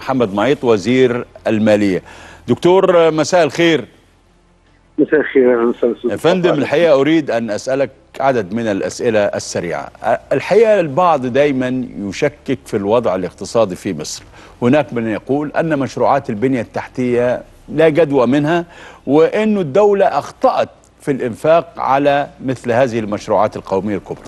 محمد معيط وزير الماليه دكتور مساء الخير مساء الخير اهلا وسهلا يا فندم الحقيقه اريد ان اسالك عدد من الاسئله السريعه الحقيقه البعض دايما يشكك في الوضع الاقتصادي في مصر هناك من يقول ان مشروعات البنيه التحتيه لا جدوى منها وانه الدوله اخطات في الانفاق على مثل هذه المشروعات القوميه الكبرى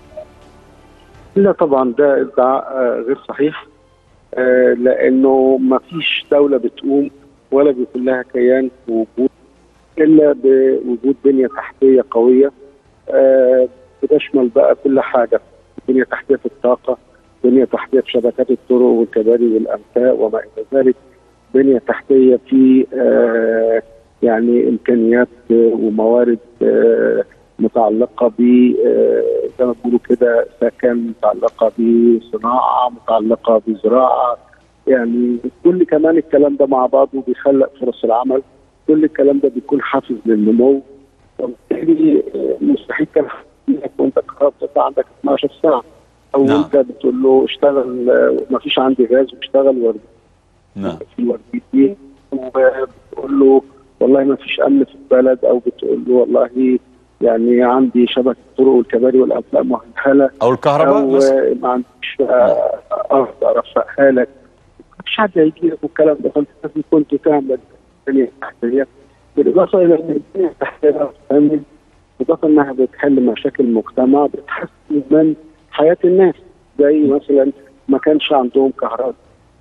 لا طبعا ده ادعاء غير صحيح آه، لانه ما فيش دوله بتقوم ولا بيكون لها كيان في وجود الا بوجود بنيه تحتيه قويه آه، بتشمل بقى كل حاجه بنيه تحتيه في الطاقه بنيه تحتيه في شبكات الطرق والكباري والانفاق وما الى ذلك بنيه تحتيه في آه، يعني امكانيات وموارد آه، متعلقه ب زي ما بيقولوا كده سكن متعلقه بصناعه متعلقه بزراعه يعني كل كمان الكلام ده مع بعضه بيخلق فرص العمل كل الكلام ده بيكون حافز للنمو وبالتالي مستحيل كان وانت قررت عندك 12 ساعه او نعم. انت بتقول له اشتغل ما فيش عندي غاز واشتغل وردي نعم في ورديتين وبتقول له والله ما فيش امن في البلد او بتقول له والله يعني عندي شبكه الطرق والكباري والانفاق مهلهله او الكهرباء او مثلا ما عنديش بقى ارض ارفقها لك مفيش حد هيجي لك والكلام ده فانت لازم كنت تعمل بنيه تحتيه بالاضافه الى ان البنيه التحتيه بتعمل بالاضافه انها بتحل مشاكل المجتمع بتحسن من حياه الناس زي مثلا ما كانش عندهم كهرباء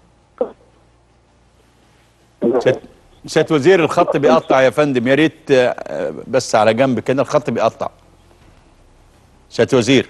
سيادة- سيادة وزير الخط بيقطع يا فندم يا ريت آه، بس على جنب كده الخط بيقطع سيادة وزير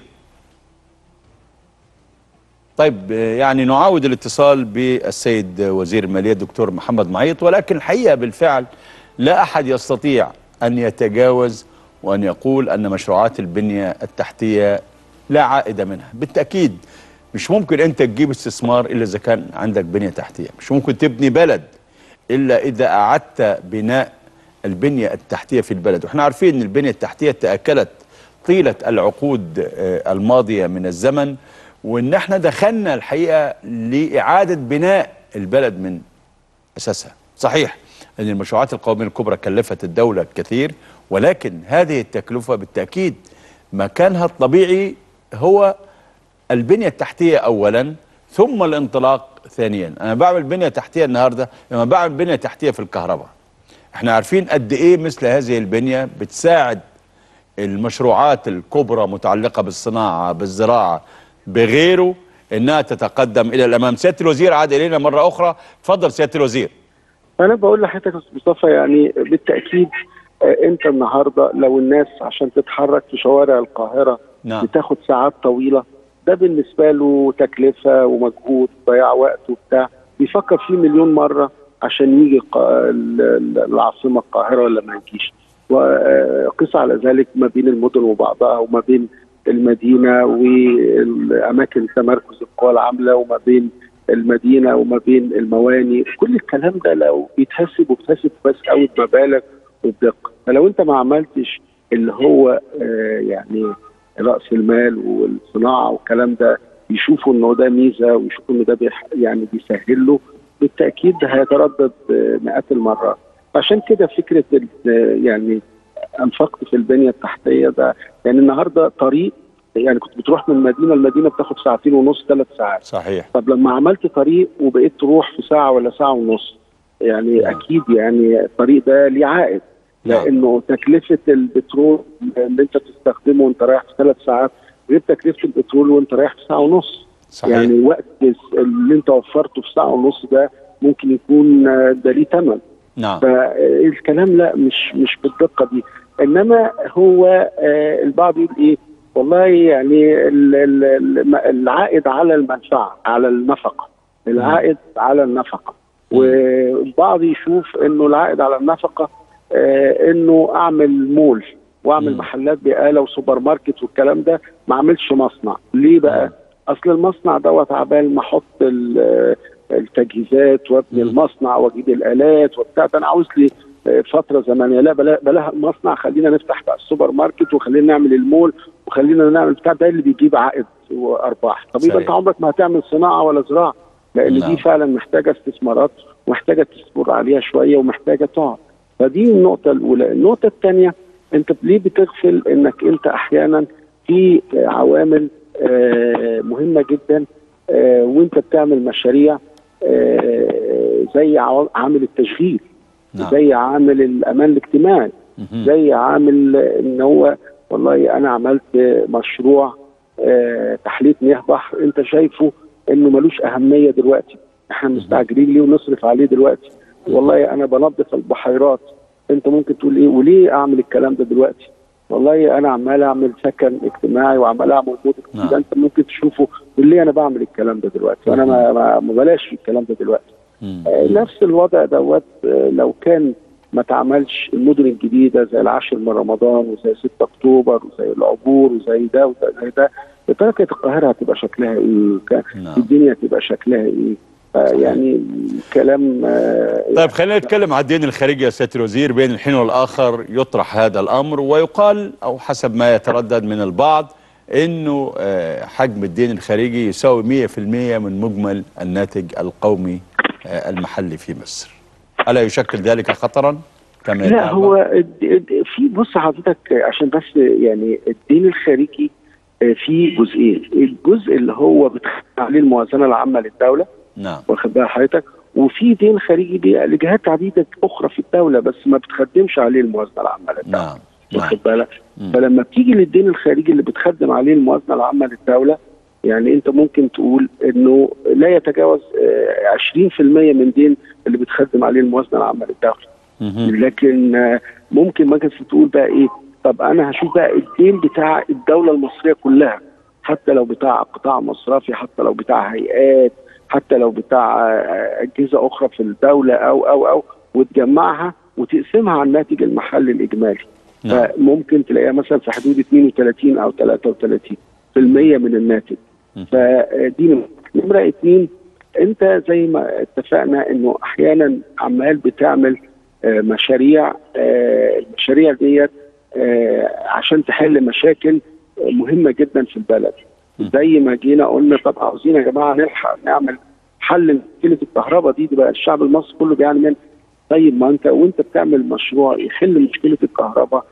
طيب آه، يعني نعاود الاتصال بالسيد وزير المالية الدكتور محمد معيط ولكن الحقيقة بالفعل لا أحد يستطيع أن يتجاوز وأن يقول أن مشروعات البنية التحتية لا عائد منها بالتأكيد مش ممكن أنت تجيب استثمار إلا إذا كان عندك بنية تحتية مش ممكن تبني بلد إلا إذا أعدت بناء البنية التحتية في البلد وإحنا عارفين أن البنية التحتية تأكلت طيلة العقود آه، الماضية من الزمن وإن إحنا دخلنا الحقيقة لإعادة بناء البلد من أساسها صحيح أن المشروعات القومية الكبرى كلفت الدولة الكثير ولكن هذه التكلفة بالتأكيد مكانها الطبيعي هو البنية التحتية أولا ثم الانطلاق ثانيا أنا بعمل بنية تحتية النهاردة لما بعمل بنية تحتية في الكهرباء احنا عارفين قد ايه مثل هذه البنية بتساعد المشروعات الكبرى متعلقة بالصناعة بالزراعة بغيره انها تتقدم الى الامام سيادة الوزير عاد الينا مرة اخرى تفضل سيادة الوزير فانا بقول لحضرتك يا استاذ مصطفى يعني بالتاكيد آه، انت النهارده لو الناس عشان تتحرك في شوارع القاهره نعم. بتاخد ساعات طويله ده بالنسبه له تكلفه ومجهود ضياع وقت وبتاع بيفكر فيه مليون مره عشان يجي الق- ال- ال- العاصمه القاهره ولا ما يجيش وقس على ذلك ما بين المدن وبعضها وما بين المدينه والاماكن تمركز القوى العامله وما بين المدينه وما بين المواني كل الكلام ده لو بيتحسب وبتحسب بس قوي بمبالغ وبدقه فلو انت ما عملتش اللي هو آه يعني راس المال والصناعه والكلام ده يشوفوا انه ده ميزه ويشوفوا انه ده بيح يعني بيسهل له بالتاكيد هيتردد آه، مئات المرات عشان كده فكره ال- آه، يعني انفقت في البنيه التحتيه ده يعني النهارده طريق يعني كنت بتروح من مدينه لمدينه بتاخد ساعتين ونص ثلاث ساعات صحيح طب لما عملت طريق وبقيت تروح في ساعه ولا ساعه ونص يعني نعم. اكيد يعني الطريق ده ليه عائد نعم. لانه تكلفه البترول اللي انت بتستخدمه وانت رايح في ثلاث ساعات غير تكلفه البترول وانت رايح في ساعه ونص صحيح يعني وقت اللي انت وفرته في ساعه ونص ده ممكن يكون آه، ده ليه ثمن نعم فالكلام لا مش مش بالدقه دي انما هو آه، البعض يقول ايه والله يعني ال- ال- ال- العائد على المنفعه على النفقه العائد على النفقه والبعض يشوف انه العائد على النفقه آه، انه اعمل مول واعمل مم. محلات بقاله وسوبر ماركت والكلام ده ما اعملش مصنع ليه بقى مم. اصل المصنع دوت عبال ما احط ال- التجهيزات وابني مم. المصنع واجيب الالات وبتاع ده انا عاوز لي آه، فتره زمنيه لا بلا بلاها المصنع خلينا نفتح بقى السوبر ماركت وخلينا نعمل المول وخلينا نعمل بتاع ده اللي بيجيب عائد وارباح طب يبقى صحيح. انت عمرك ما هتعمل صناعه ولا زراعه لان نعم. دي فعلا محتاجه استثمارات ومحتاجه تصبر عليها شويه ومحتاجه تقعد فدي النقطه الاولى النقطه الثانيه انت ليه بتغفل انك انت احيانا في عوامل آه، مهمه جدا آه، وانت بتعمل مشاريع آه، زي عوا- عامل التشغيل نعم زي عامل الامان الاجتماعي مهم. زي عامل ان هو والله انا عملت مشروع آه، تحليه مياه بحر انت شايفه انه ملوش اهميه دلوقتي احنا مستعجلين ليه ونصرف عليه دلوقتي والله انا بنظف البحيرات انت ممكن تقول ايه وليه اعمل الكلام ده دلوقتي والله انا عمال اعمل سكن اجتماعي وعمال اعمل مدن نعم. ده انت ممكن تشوفه تقول ليه انا بعمل الكلام ده دلوقتي وانا ما, ما, ما بلاش في الكلام ده دلوقتي مم. آه، نفس الوضع دوت آه، لو كان ما تعملش المدن الجديده زي العاشر من رمضان وزي 6 اكتوبر وزي العبور وزي ده وزي زي ده يا ترى كانت القاهره هتبقى شكلها ايه؟ كان نعم. الدنيا هتبقى شكلها ايه؟ آه، يعني كلام آه، طيب خلينا نتكلم عن الدين الخارجي يا سياده الوزير بين الحين والاخر يطرح هذا الامر ويقال او حسب ما يتردد من البعض انه آه، حجم الدين الخارجي يساوي 100% من مجمل الناتج القومي آه، المحلي في مصر. الا يشكل ذلك خطرا كما لا يدعي هو البعض؟ الد- الد- في بص حضرتك عشان بس يعني الدين الخارجي آه، فيه جزئين الجزء اللي هو بتخدم عليه الموازنه العامه للدوله نعم واخد بال حضرتك وفي دين خارجي بي- لجهات عديده اخرى في الدوله بس ما بتخدمش عليه الموازنه العامه للدوله نعم نعم واخد بالك مم. فلما بتيجي للدين الخارجي اللي بتخدم عليه الموازنه العامه للدوله يعني انت ممكن تقول انه لا يتجاوز آه، 20% من دين اللي بتخدم عليه الموازنه العامه للدوله مهم. لكن آه، ممكن مثلا تقول بقى ايه طب انا هشوف بقى الدين بتاع الدوله المصريه كلها حتى لو بتاع قطاع مصرفي حتى لو بتاع هيئات حتى لو بتاع آه، اجهزه اخرى في الدوله او او او وتجمعها وتقسمها على الناتج المحلي الاجمالي نعم فممكن تلاقيها مثلا في حدود 32 او 33 في المية من الناتج مم. فدي نمرة. نمرة اتنين انت زي ما اتفقنا انه احيانا عمال بتعمل آه، مشاريع آه، المشاريع ديت آه، عشان تحل مشاكل آه، مهمة جدا في البلد مم. زي ما جينا قلنا طب عاوزين يا جماعة نلحق نعمل حل مشكلة الكهرباء دي, دي بقى الشعب المصري كله بيعاني منها طيب ما انت وانت بتعمل مشروع يحل مشكله الكهرباء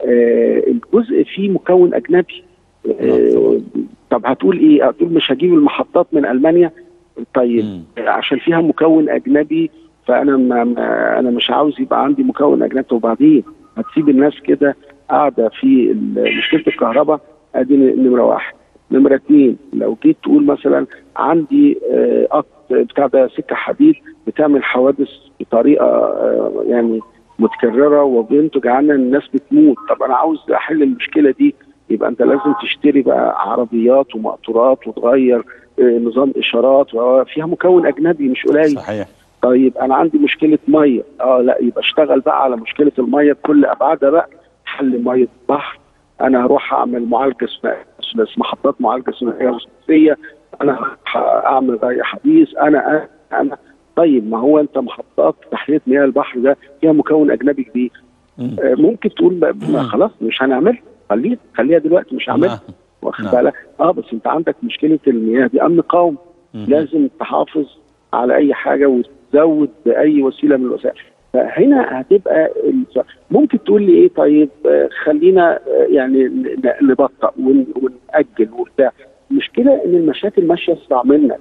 آه الجزء فيه مكون اجنبي نعم آه طبعا. طب هتقول ايه؟ هتقول مش هجيب المحطات من المانيا طيب مم. عشان فيها مكون اجنبي فانا ما ما انا مش عاوز يبقى عندي مكون اجنبي طب وبعدين هتسيب الناس كده قاعده في ال- مشكله الكهرباء ادي نمره واحد نمره اثنين لو جيت تقول مثلا عندي آه، قط بتاع ده سكه حديد بتعمل حوادث بطريقه آه، يعني متكرره وبينتج عنها إن الناس بتموت طب انا عاوز احل المشكله دي يبقى انت لازم تشتري بقى عربيات ومقطورات وتغير آه، نظام اشارات وفيها مكون اجنبي مش قليل صحيح طيب انا عندي مشكله ميه اه لا يبقى اشتغل بقى على مشكله الميه بكل ابعادها بقى حل ميه بحر انا هروح اعمل معالجه ثنائيه بس محطات معالجه ثنائيه وثلاثيه انا هروح اعمل ري حديث انا انا انا طيب ما هو انت محطات تحليه مياه البحر ده فيها مكون اجنبي كبير مم. آه، ممكن تقول بقى ما خلاص مش هنعمل خليها خليها دلوقتي مش هعملها نعم. واخد نعم. بالك اه بس انت عندك مشكله المياه دي امن قومي مم. لازم تحافظ على اي حاجه وتزود باي وسيله من الوسائل فهنا هتبقى ال- ممكن تقول لي ايه طيب آه، خلينا آه، يعني ن- ن- نبطأ ون- ونأجل وبتاع المشكله ان المشاكل ماشيه اسرع منك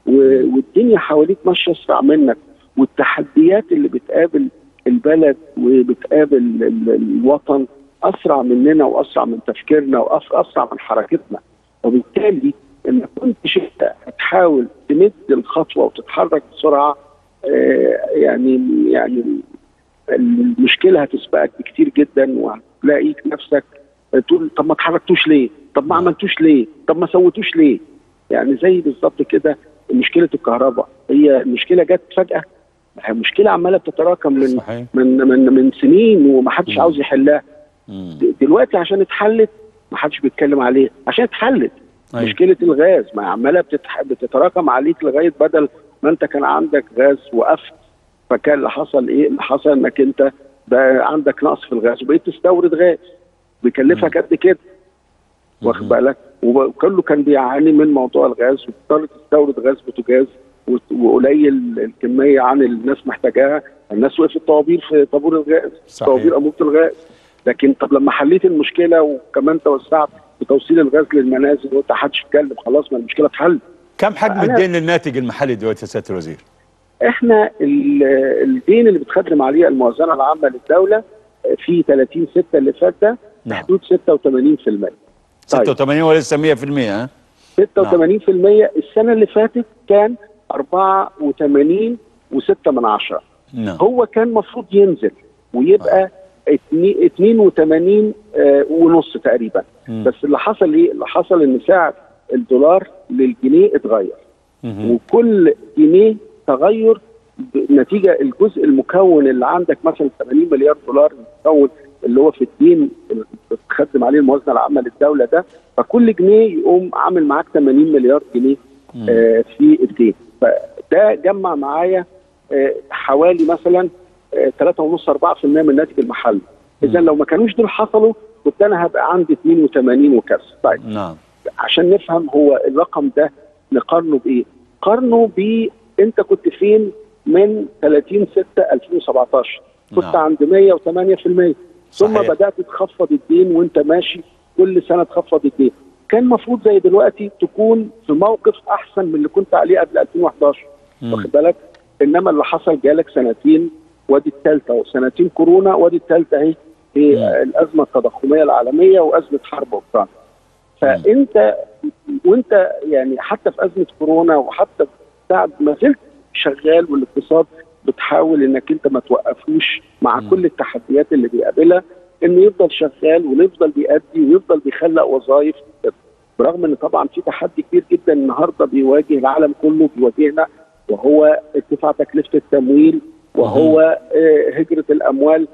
و- والدنيا حواليك ماشيه اسرع منك والتحديات اللي بتقابل البلد وبتقابل ال- الوطن اسرع مننا واسرع من تفكيرنا واسرع من حركتنا وبالتالي ان كنتش انت هتحاول تمد الخطوه وتتحرك بسرعه آه، يعني يعني المشكله هتسبقك بكتير جدا وهتلاقيك نفسك تقول طب ما اتحركتوش ليه؟ طب ما عملتوش ليه؟ طب ما سويتوش ليه؟ يعني زي بالظبط كده مشكله الكهرباء هي المشكله جت فجاه هي مشكله عماله بتتراكم من صحيح من من من سنين ومحدش مم. عاوز يحلها مم. د- دلوقتي عشان اتحلت محدش بيتكلم عليها عشان اتحلت أيوة. مشكله الغاز ما عماله بتتح... بتتراكم عليك لغايه بدل ما انت كان عندك غاز وقفت فكان اللي حصل ايه؟ اللي حصل انك انت بقى عندك نقص في الغاز وبقيت تستورد غاز بيكلفك قد كده واخد بالك وكله كان بيعاني من موضوع الغاز واضطر تستورد غاز بوتاجاز وت- وقليل الكميه عن اللي الناس محتاجاها الناس وقفت طوابير في طابور الغاز صحيح. طوابير انبوبه الغاز لكن طب لما حليت المشكله وكمان توسعت في توصيل الغاز للمنازل وانت حدش يتكلم خلاص ما المشكله اتحلت كم حجم أنا- الدين للناتج المحلي دلوقتي يا سياده الوزير؟ احنا ال- الدين اللي بتخدم عليه الموازنه العامه للدوله في 30 6 اللي فات ده في نعم. حدود 86% طيب. 86 ولسه 100% ها؟ 86% السنه اللي فاتت كان 84 و6 من عشرة نعم هو كان المفروض ينزل ويبقى اتني- 82 آه، ونص تقريبا مم. بس اللي حصل ايه؟ اللي حصل ان سعر الدولار للجنيه اتغير مهم. وكل جنيه تغير ب- نتيجه الجزء المكون اللي عندك مثلا 80 مليار دولار المكون اللي هو في الدين اللي بتخدم عليه الموازنه العامه للدوله ده فكل جنيه يقوم عامل معاك 80 مليار جنيه آه في الدين فده جمع معايا آه حوالي مثلا آه 3.5 4% من الناتج المحلي اذا لو ما كانوش دول حصلوا كنت انا هبقى عندي 82 وكسر طيب نعم عشان نفهم هو الرقم ده نقارنه بايه؟ قارنه ب انت كنت فين من 30 6 2017 كنت نعم. عند 108% ثم صحيح. بدات تخفض الدين وانت ماشي كل سنه تخفض الدين كان المفروض زي دلوقتي تكون في موقف احسن من اللي كنت عليه قبل 2011 مم. واخد بالك انما اللي حصل جالك سنتين وادي الثالثه وسنتين كورونا وادي الثالثه اهي في مم. الازمه التضخميه العالميه وازمه حرب اوكرانيا فانت وانت يعني حتى في ازمه كورونا وحتى بعد ما زلت شغال والاقتصاد بتحاول انك انت ما توقفوش مع مم. كل التحديات اللي بيقابلها انه يفضل شغال ويفضل بيأدي ويفضل بيخلق وظائف برغم ان طبعا في تحدي كبير جدا النهارده بيواجه العالم كله بيواجهنا وهو ارتفاع تكلفه التمويل وهو آه، هجره الاموال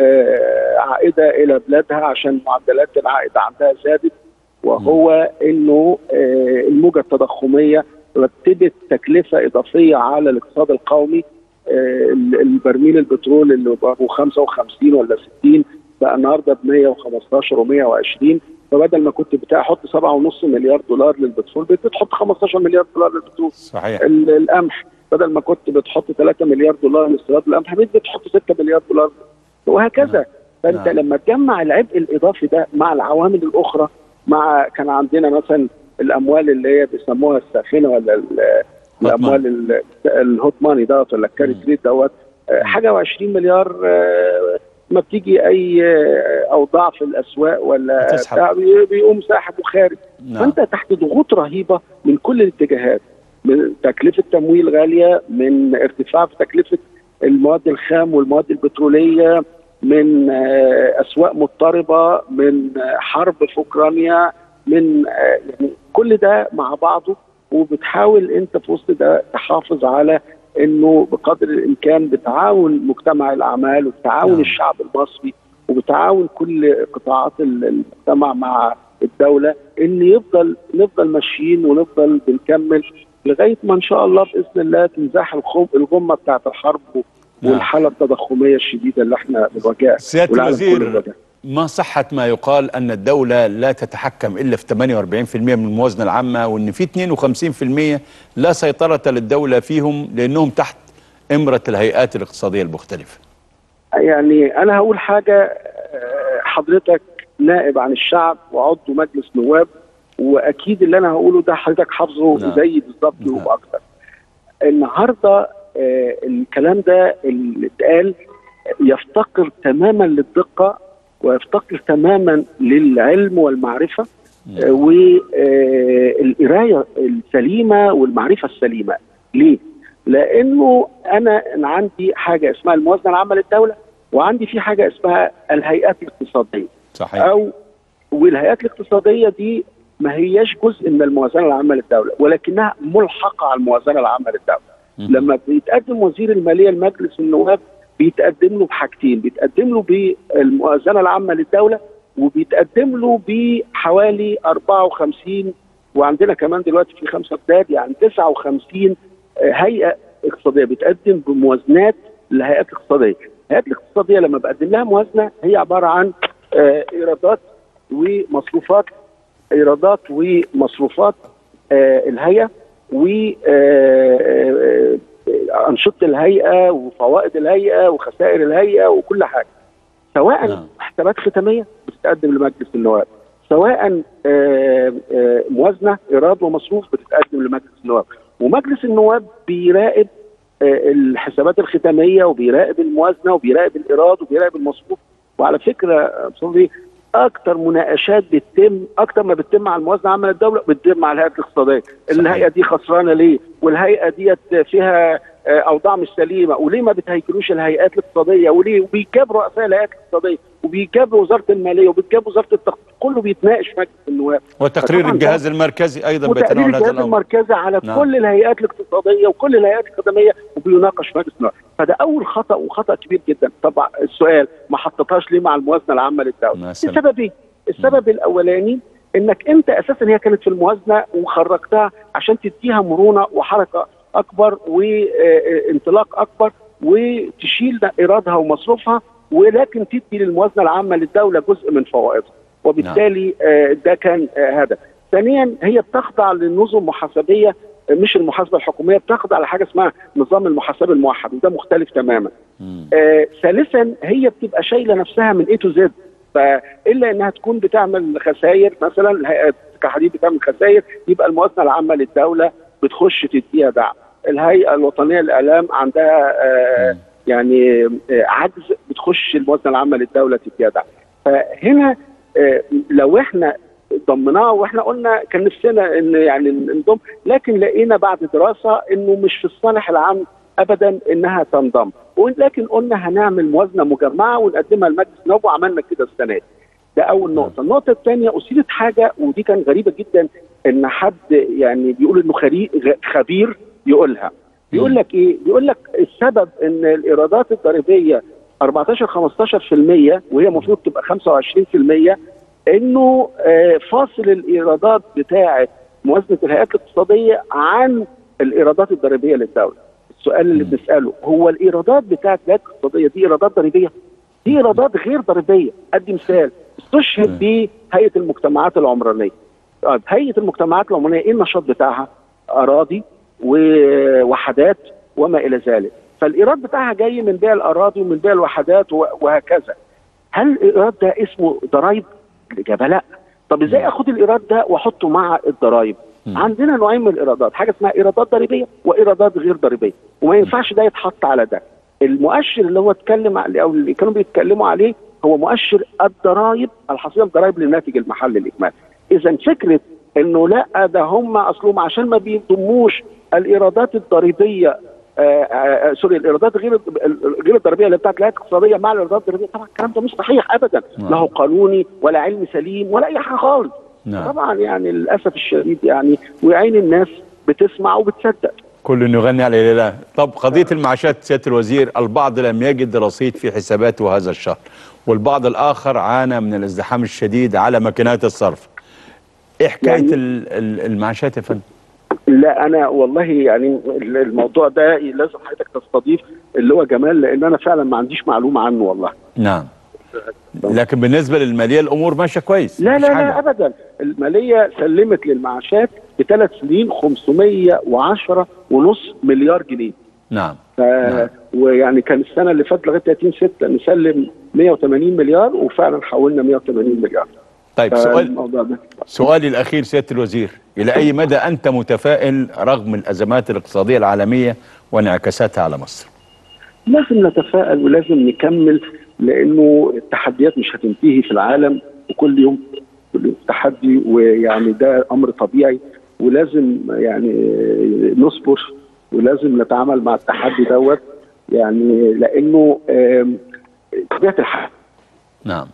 آه، عائده الى بلادها عشان معدلات العائد عندها زادت وهو انه آه، الموجه التضخميه رتبت تكلفه اضافيه على الاقتصاد القومي آه، البرميل البترول اللي بقى 55 ولا 60 بقى النهارده ب 115 و120 فبدل ما كنت بتحط 7.5 مليار دولار للبترول بقيت بتحط 15 مليار دولار للبترول صحيح ال- القمح بدل ما كنت بتحط 3 مليار دولار لاستيراد القمح بقيت بتحط 6 مليار دولار وهكذا فانت نعم. لما تجمع العبء الاضافي ده مع العوامل الاخرى مع كان عندنا مثلا الاموال اللي هي بيسموها الساخنه ولا ال- الاموال ال- الهوت ماني دوت ولا الكاري تريد دوت آه، حاجه و20 مليار آه، ما بتيجي اي آه، اوضاع في الاسواق ولا بتسحب. بتاع بي- بيقوم ساحب وخارج نعم فانت تحت ضغوط رهيبه من كل الاتجاهات من تكلفه تمويل غاليه من ارتفاع في تكلفه المواد الخام والمواد البتروليه من آه، اسواق مضطربه من آه، حرب في اوكرانيا من آه، يعني كل ده مع بعضه وبتحاول انت في وسط ده تحافظ على انه بقدر الامكان بتعاون مجتمع الاعمال وبتعاون نعم. الشعب المصري وبتعاون كل قطاعات المجتمع مع الدوله ان يفضل نفضل ماشيين ونفضل بنكمل لغايه ما ان شاء الله باذن الله تنزاح الخم الغمه بتاعت الحرب نعم. والحاله التضخميه الشديده اللي احنا بنواجهها سياده والعالم كله الوزير بيواجهها. ما صحة ما يقال أن الدولة لا تتحكم إلا في 48% من الموازنة العامة وأن في 52% لا سيطرة للدولة فيهم لأنهم تحت إمرة الهيئات الاقتصادية المختلفة يعني انا هقول حاجه آه، حضرتك نائب عن الشعب وعضو مجلس نواب واكيد اللي انا هقوله ده حضرتك حافظه نعم. زي بالظبط نعم. واكتر النهارده آه، الكلام ده اللي اتقال يفتقر تماما للدقه ويفتقر تماما للعلم والمعرفه آه، والقرايه السليمه والمعرفه السليمه ليه؟ لانه انا أنا عندي حاجه اسمها الموازنه العامه للدوله وعندي في حاجه اسمها الهيئات الاقتصاديه صحيح او والهيئات الاقتصاديه دي ما هياش جزء من الموازنه العامه للدوله ولكنها ملحقه على الموازنه العامه للدوله مم. لما بيتقدم وزير الماليه لمجلس النواب بيتقدم له بحاجتين بيتقدم له بالموازنه العامه للدوله وبيتقدم له بحوالي 54 وعندنا كمان دلوقتي في خمسه جداد يعني 59 آه، هيئه اقتصاديه بتقدم بموازنات للهيئات الاقتصاديه. الهيئات الاقتصاديه لما بقدم لها موازنه هي عباره عن آه، ايرادات ومصروفات ايرادات ومصروفات آه، الهيئه وأنشطة الهيئة وفوائد الهيئة وخسائر الهيئة وكل حاجة سواء نعم. حسابات ختامية بتتقدم لمجلس النواب سواء آه، آه، موازنة إيراد ومصروف بتتقدم لمجلس النواب ومجلس النواب بيراقب آه، الحسابات الختامية وبيراقب الموازنة وبيراقب الإيراد وبيراقب المصروف وعلى فكرة آه، صديقي اكتر مناقشات بتتم اكتر ما بتتم على الموازنه العامه للدوله بتتم مع الهيئه الاقتصاديه الهيئه دي خسرانه ليه والهيئه ديت فيها آه، اوضاع مش سليمه وليه ما بتهيكلوش الهيئات الاقتصاديه وليه وبيجاب رؤساء الهيئات الاقتصاديه وبيجاب وزاره الماليه وبيجاب وزاره التخطيط كله بيتناقش في مجلس النواب وتقرير فطبعاً الجهاز المركزي ايضا وتقرير بيتناول هذا الجهاز الامر المركزي على نعم. كل الهيئات الاقتصاديه وكل الهيئات الخدميه وبيناقش في مجلس النواب فده اول خطا وخطا كبير جدا طبعا السؤال ما حطيتهاش ليه مع الموازنه العامه للدوله مثلاً. السبب ايه السبب الاولاني انك انت اساسا هي كانت في الموازنه وخرجتها عشان تديها مرونه وحركه اكبر وانطلاق اكبر وتشيل ايرادها ومصروفها ولكن تدي للموازنه العامه للدوله جزء من فوائدها وبالتالي آه، ده كان آه، هدف ثانيا هي بتخضع لنظم محاسبيه آه، مش المحاسبه الحكوميه بتخضع لحاجه اسمها نظام المحاسبه الموحد وده مختلف تماما مم. آه، ثالثا هي بتبقى شايله نفسها من اي تو زد فالا انها تكون بتعمل خسائر مثلا الهيئه كحديد بتعمل خسائر يبقى الموازنه العامه للدوله بتخش تديها دعم الهيئه الوطنيه للاعلام عندها آه مم. يعني آه عجز بتخش الموازنه العامه للدوله تديها دعم فهنا آه لو احنا ضمناه واحنا قلنا كان نفسنا ان يعني ننضم لكن لقينا بعد دراسه انه مش في الصالح العام ابدا انها تنضم ولكن قلنا هنعمل موازنه مجمعه ونقدمها لمجلس النواب وعملنا كده السنه دي ده اول نقطه النقطه الثانيه اثيرت حاجه ودي كان غريبه جدا ان حد يعني بيقول انه خري- غ- خبير يقولها بيقول لك ايه بيقول لك السبب ان الايرادات الضريبيه 14 15% وهي المفروض تبقى 25% انه آه، فاصل الايرادات بتاعه موازنه الهيئات الاقتصاديه عن الايرادات الضريبيه للدوله. السؤال اللي مم. بنساله هو الايرادات بتاعه الهيئات الاقتصاديه دي ايرادات ضريبيه؟ دي ايرادات غير ضريبيه، ادي مثال استشهد مم. بهيئه المجتمعات العمرانيه. طيب هيئه المجتمعات العمرانيه ايه النشاط بتاعها؟ اراضي ووحدات وما الى ذلك. فالايراد بتاعها جاي من بيع الاراضي ومن بيع الوحدات و- وهكذا. هل الايراد ده اسمه ضرائب؟ الاجابه لا. طب ازاي مم. اخد الايراد ده واحطه مع الضرائب؟ مم. عندنا نوعين من الايرادات، حاجه اسمها ايرادات ضريبيه وايرادات غير ضريبيه، وما ينفعش ده يتحط على ده. المؤشر اللي هو اتكلم عليه او اللي كانوا بيتكلموا عليه هو مؤشر الضرائب الحصيله الضرائب للناتج المحلي الاجمالي. اذا فكره انه لا ده هم اصلهم عشان ما بيضموش الايرادات الضريبيه آه، آه، سوري الايرادات غير غير الضريبيه اللي بتاعت الهيئات الاقتصاديه مع الايرادات الضريبيه طبعا الكلام ده مش صحيح ابدا نعم. لا هو قانوني ولا علم سليم ولا اي حاجه خالص نعم طبعا يعني للاسف الشديد يعني وعين الناس بتسمع وبتصدق كل يغني على الاله طب قضيه المعاشات سياده الوزير البعض لم يجد رصيد في حساباته هذا الشهر والبعض الاخر عانى من الازدحام الشديد على ماكينات الصرف ايه حكايه يعني- ال- ال- المعاشات يا فندم لا انا والله يعني الموضوع ده لازم حضرتك تستضيف اللي هو جمال لان انا فعلا ما عنديش معلومه عنه والله نعم لكن بالنسبه للماليه الامور ماشيه كويس لا مفيش لا حاجة. لا ابدا الماليه سلمت للمعاشات بثلاث سنين 510 ونص مليار جنيه نعم ف... نعم. ويعني كان السنه اللي فاتت لغايه 30 6 نسلم 180 مليار وفعلا حولنا 180 مليار طيب سؤال الموضوع ده سؤالي الاخير سياده الوزير الى اي مدى انت متفائل رغم الازمات الاقتصاديه العالميه وانعكاساتها على مصر لازم نتفائل ولازم نكمل لانه التحديات مش هتنتهي في العالم وكل يوم كل يوم تحدي ويعني ده امر طبيعي ولازم يعني نصبر ولازم نتعامل مع التحدي دوت يعني لانه آم، طبيعه الحال نعم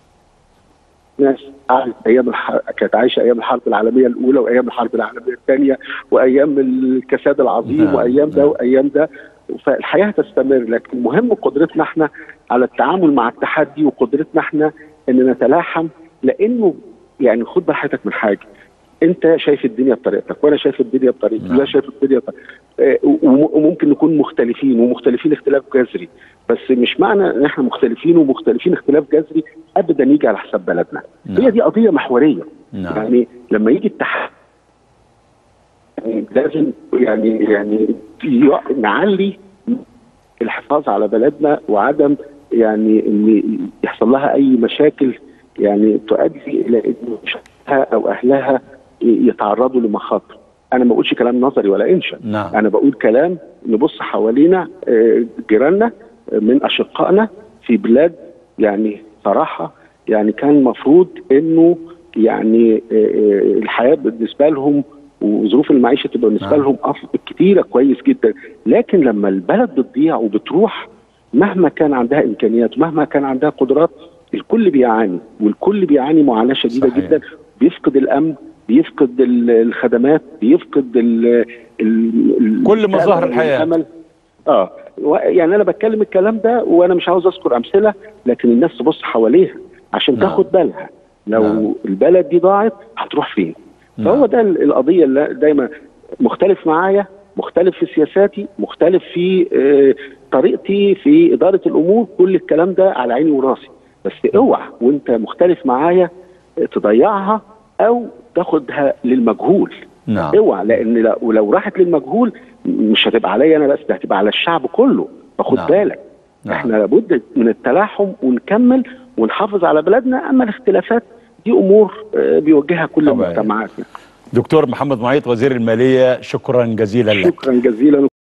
ناس قعدت ايام الح... كانت عايشه ايام الحرب العالميه الاولى وايام الحرب العالميه الثانيه وايام الكساد العظيم نعم، وايام ده نعم. وايام ده فالحياه تستمر لكن مهم قدرتنا احنا على التعامل مع التحدي وقدرتنا احنا ان نتلاحم لانه يعني خد بال حضرتك من حاجه انت شايف الدنيا بطريقتك وانا شايف الدنيا بطريقتي نعم. ولا شايف الدنيا بطريقتي آه، وم- وممكن نكون مختلفين ومختلفين اختلاف جذري بس مش معنى ان احنا مختلفين ومختلفين اختلاف جذري ابدا يجي على حساب بلدنا نعم. هي دي قضيه محوريه نعم يعني لما يجي التحدي يعني لازم يعني يعني ي- نعلي الحفاظ على بلدنا وعدم يعني ان يحصل لها اي مشاكل يعني تؤدي الى ان شعبها او اهلها ي- يتعرضوا لمخاطر. انا ما بقولش كلام نظري ولا انشا نعم. انا بقول كلام نبص حوالينا آه، جيراننا آه، من اشقائنا في بلاد يعني صراحه يعني كان المفروض انه يعني آه، آه، الحياه بالنسبه لهم وظروف المعيشه تبقى بالنسبه نعم. لهم افضل كتيره كويس جدا لكن لما البلد بتضيع وبتروح مهما كان عندها امكانيات ومهما كان عندها قدرات الكل بيعاني والكل بيعاني معاناه شديده صحيح. جدا بيفقد الامن بيفقد ال- الخدمات بيفقد ال ال كل مظاهر الحياة. الامل اه و- يعني انا بتكلم الكلام ده وانا مش عاوز اذكر امثله لكن الناس تبص حواليها عشان نعم. تاخد بالها لو نعم. البلد دي ضاعت هتروح فين نعم. فهو ده ال- القضيه اللي دايما مختلف معايا مختلف في سياساتي مختلف في آه، طريقتي في اداره الامور كل الكلام ده على عيني وراسي بس اوعى وانت مختلف معايا آه، تضيعها او تاخدها للمجهول نعم اوعى لان لو, ولو راحت للمجهول مش هتبقى عليا انا بس ده هتبقى على الشعب كله فخد نعم. بالك نعم. احنا لابد من التلاحم ونكمل ونحافظ على بلدنا اما الاختلافات دي امور آه، بيواجهها كل طبيعي. المجتمعات دكتور محمد معيط وزير المالية شكرا جزيلا لك شكرا جزيلا